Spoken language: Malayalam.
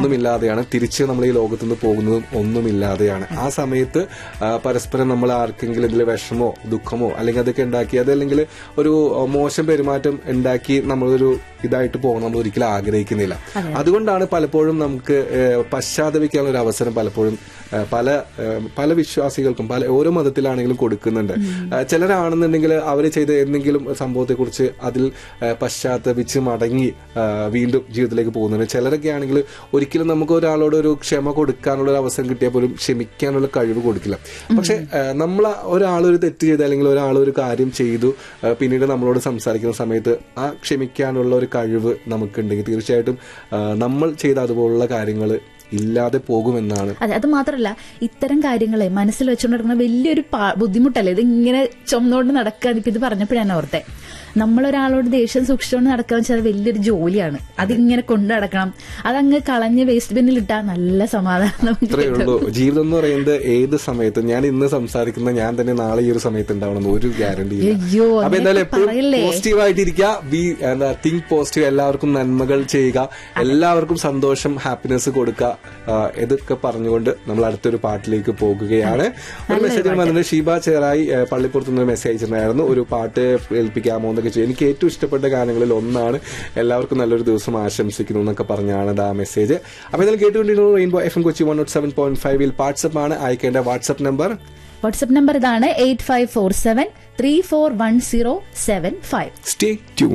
ഒന്നുമില്ലാതെയാണ് തിരിച്ച് നമ്മൾ ഈ ലോകത്തു നിന്ന് പോകുന്നതും ഒന്നുമില്ലാതെയാണ് ആ സമയത്ത് ആ, പരസ്പരം നമ്മൾ ആർക്കെങ്കിലും ഇതിൽ വിഷമോ ദുഃഖമോ അല്ലെങ്കിൽ അതൊക്കെ ഉണ്ടാക്കി അതല്ലെങ്കിൽ ഒരു ആ, മോശം പെരുമാറ്റം ഉണ്ടാക്കി നമ്മളൊരു ഇതായിട്ട് പോകണം നമ്മൾ ഒരിക്കലും ആഗ്രഹിക്കുന്നില്ല അതുകൊണ്ടാണ് പലപ്പോഴും നമുക്ക് ഏഹ്, പശ്ചാത്തപിക്കാനുള്ള ഒരു അവസരം പലപ്പോഴും ഏഹ്, പല ഏഹ്, പല വിശ്വാസികൾക്കും പല ഓരോ മതത്തിലാണെങ്കിലും കൊടുക്കുന്നുണ്ട് ഏഹ്, ചിലരാണെന്നുണ്ടെങ്കിൽ അവർ ചെയ്ത എന്തെങ്കിലും സംഭവത്തെക്കുറിച്ച് അതിൽ ഏഹ്, പശ്ചാത്തപിച്ച് മടങ്ങി ഏഹ്, വീണ്ടും ജീവിതത്തിലേക്ക് പോകുന്നുണ്ട് ചിലരൊക്കെ ആണെങ്കിൽ ഒരിക്കലും നമുക്ക് ഒരാളോട് ഒരു ക്ഷമ കൊടുക്കാനുള്ള ഒരു അവസരം കിട്ടിയാൽ പോലും ക്ഷമിക്കാനുള്ള കഴിവ് കൊടുക്കില്ല പക്ഷെ നമ്മൾ ഒരാൾ ഒരു തെറ്റ് ചെയ്ത് അല്ലെങ്കിൽ ഒരാൾ ഒരു കാര്യം ചെയ്തു ഏഹ്, പിന്നീട് നമ്മളോട് സംസാരിക്കുന്ന സമയത്ത് ആ ക്ഷമിക്കാനുള്ള ഒരു കഴിവ് നമുക്കുണ്ടെങ്കിൽ തീർച്ചയായിട്ടും ഏഹ്, നമ്മൾ ചെയ്ത അതുപോലുള്ള കാര്യങ്ങൾ ഇല്ലാതെ പോകുമെന്നാണ് അതെ അത് മാത്രമല്ല ഇത്തരം കാര്യങ്ങളെ മനസ്സിൽ വെച്ചുകൊണ്ട് നടക്കുന്ന വലിയൊരു പാ- ബുദ്ധിമുട്ടല്ലേ ഇത് ഇങ്ങനെ ചുമന്നുകൊണ്ട് നടക്കുക ഇപ്പൊ ഇത് പറഞ്ഞപ്പോഴാണ് ഓർത്തെ നമ്മളൊരാളോട് ദേഷ്യം സൂക്ഷിച്ചുകൊണ്ട് നടക്കുക വെച്ചാൽ അത് വലിയൊരു ജോലിയാണ് അതിങ്ങനെ കൊണ്ടു നടക്കണം അതങ്ങ് കളഞ്ഞ് വേസ്റ്റ് ബിന്നിൽ ഇട്ടാൽ നല്ല സമാധാനം നമുക്ക് അത്രേ ഉള്ളൂ ജീവിതം എന്ന് പറയുന്നത് ഏത് സമയത്തും ഞാൻ ഇന്ന് സംസാരിക്കുന്ന ഞാൻ തന്നെ നാളെ ഈ ഒരു സമയത്ത് ഉണ്ടാവണം ഒരു ഗ്യാരണ്ടി അയ്യോ, അപ്പൊ എന്തായാലും അങ്ങനെയൊക്കെ എപ്പോഴും പറയല്ലേ? പോസിറ്റീവ് ആയിട്ടിരിക്കുക ബി എന്താ തിങ്ക് പോസിറ്റീവ് എല്ലാവർക്കും നന്മകൾ ചെയ്യുക എല്ലാവർക്കും സന്തോഷം ഹാപ്പിനെസ് കൊടുക്കുക ആ, ഇതൊക്കെ പറഞ്ഞുകൊണ്ട് നമ്മൾ അടുത്തൊരു പാട്ടിലേക്ക് പോകുകയാണ് ഒരു മെസ്സേജ് വന്നിട്ട് ഷീബ ചേറായി ഏ, പള്ളിപ്പുറത്ത് നിന്ന് മെസ്സേജ് അയച്ചിട്ടുണ്ടായിരുന്നു ഒരു പാട്ട് കേൾപ്പിക്കാമോ എന്നൊക്കെ ചോദിച്ചു എനിക്ക് ഏറ്റവും ഇഷ്ടപ്പെട്ട ഗാനങ്ങളിൽ ഒന്നാണ് എല്ലാവർക്കും നല്ലൊരു ദിവസം ആശംസിക്കുന്നു എന്നൊക്കെ പറഞ്ഞാണ് ആ മെസ്സേജ് അപ്പൊ ഇതിൽ കേട്ടുകൊണ്ടിരുന്നത് rainbow F M Kochi one nought seven point ഫൈവിൽ വാട്സ്ആപ്പ് ആണ് അയക്കേണ്ട വാട്സ്ആപ്പ് നമ്പർ വാട്സ്ആപ്പ് നമ്പർ ഇതാണ് eight five four seven three four one zero seven five stay tune